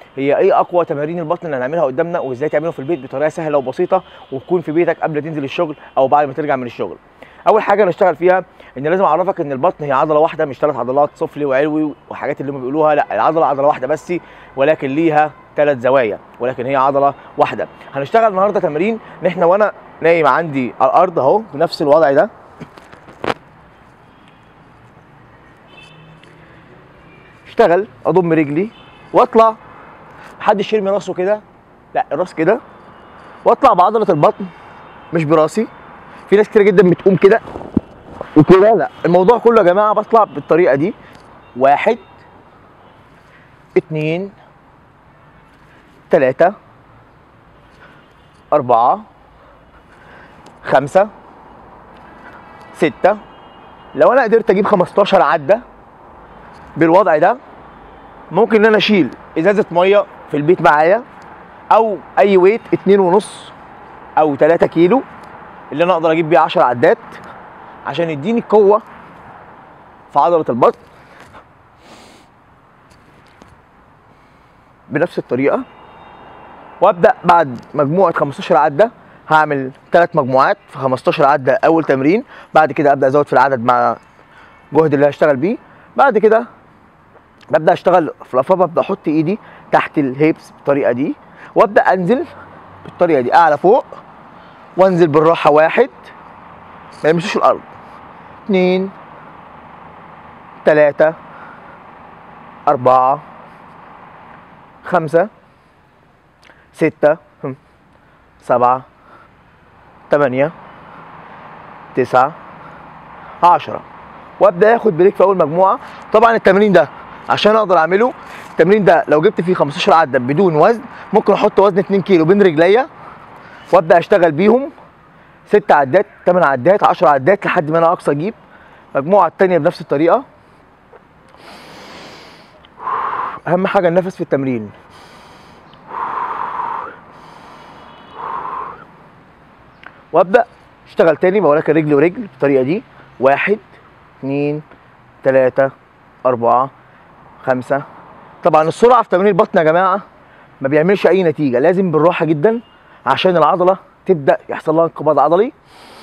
هي ايه اقوى تمارين البطن اللي هنعملها قدامنا وازاي تعمله في البيت بطريقه سهله وبسيطه وتكون في بيتك قبل تنزل الشغل او بعد ما ترجع من الشغل اول حاجه نشتغل فيها ان لازم اعرفك ان البطن هي عضله واحده مش ثلاث عضلات سفلي وعلوي وحاجات اللي هم بيقولوها لا العضله عضله واحده بس ولكن ليها ثلاث زوايا ولكن هي عضله واحده هنشتغل النهارده تمرين ان احنا وانا نايم عندي على الارض اهو بنفس الوضع ده اشتغل اضم رجلي واطلع محدش يرمي راسه كده لا الراس كده واطلع بعضله البطن مش براسي في ناس كتير جدا بتقوم كده وكده لا الموضوع كله يا جماعه بطلع بالطريقه دي واحد اتنين تلاتة أربعة خمسة ستة لو أنا قدرت أجيب 15 عدة بالوضع ده ممكن إن أنا أشيل إزازة مية في البيت معايا أو أي ويت اتنين ونص أو تلاتة كيلو اللي أنا أقدر أجيب بيه 10 عدات عشان يديني قوة في عضلة البطن بنفس الطريقة وابدا بعد مجموعه 15 عده هعمل ثلاث مجموعات في 15 عده اول تمرين بعد كده ابدا ازود في العدد مع الجهد اللي هشتغل بيه بعد كده ببدا اشتغل في الافراد ببدا احط ايدي تحت الهيبس بالطريقه دي وابدا انزل بالطريقه دي اعلى فوق وانزل بالراحه واحد ما يمسوش الارض اتنين تلاته اربعه خمسه ستة هم، سبعة تمانية تسعة عشرة وابدا اخد بريك في اول مجموعه طبعا التمرين ده عشان اقدر اعمله التمرين ده لو جبت فيه 15 عده بدون وزن ممكن احط وزن 2 كيلو بين رجليا وابدا اشتغل بيهم 6 عدات 8 عدات 10 عدات لحد ما انا اقصى اجيب المجموعه الثانيه بنفس الطريقه اهم حاجه النفس في التمرين وابدا اشتغل تاني بوريك رجل ورجل بالطريقه دي واحد اتنين تلاته اربعه خمسه طبعا السرعه في تمرين البطن يا جماعه ما بيعملش اي نتيجه لازم بالراحه جدا عشان العضله تبدا يحصل لها انقباض عضلي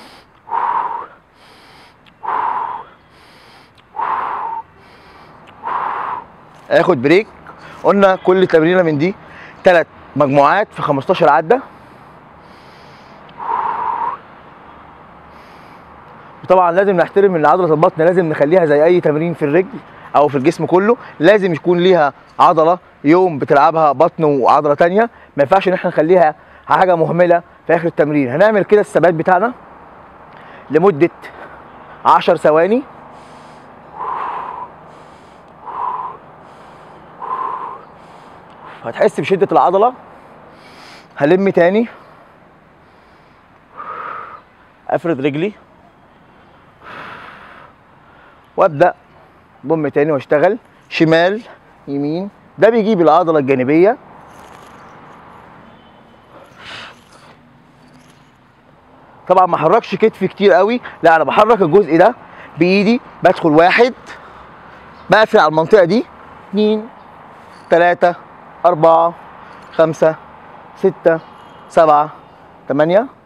اخد بريك قلنا كل تمرينه من دي ثلاث مجموعات في 15 عده طبعا لازم نحترم ان عضله البطن لازم نخليها زي اي تمرين في الرجل او في الجسم كله لازم يكون ليها عضله يوم بتلعبها بطن وعضله تانية ما ينفعش ان احنا نخليها حاجه مهمله في اخر التمرين هنعمل كده الثبات بتاعنا لمده 10 ثواني هتحس بشده العضله هلم تاني افرد رجلي وابدا ضم تاني واشتغل شمال يمين ده بيجيب العضله الجانبيه طبعا ما احركش كتفي كتير قوي لا انا بحرك الجزء ده بايدي بدخل واحد بقفل على المنطقه دي اتنين تلاته اربعه خمسه سته سبعه تمانيه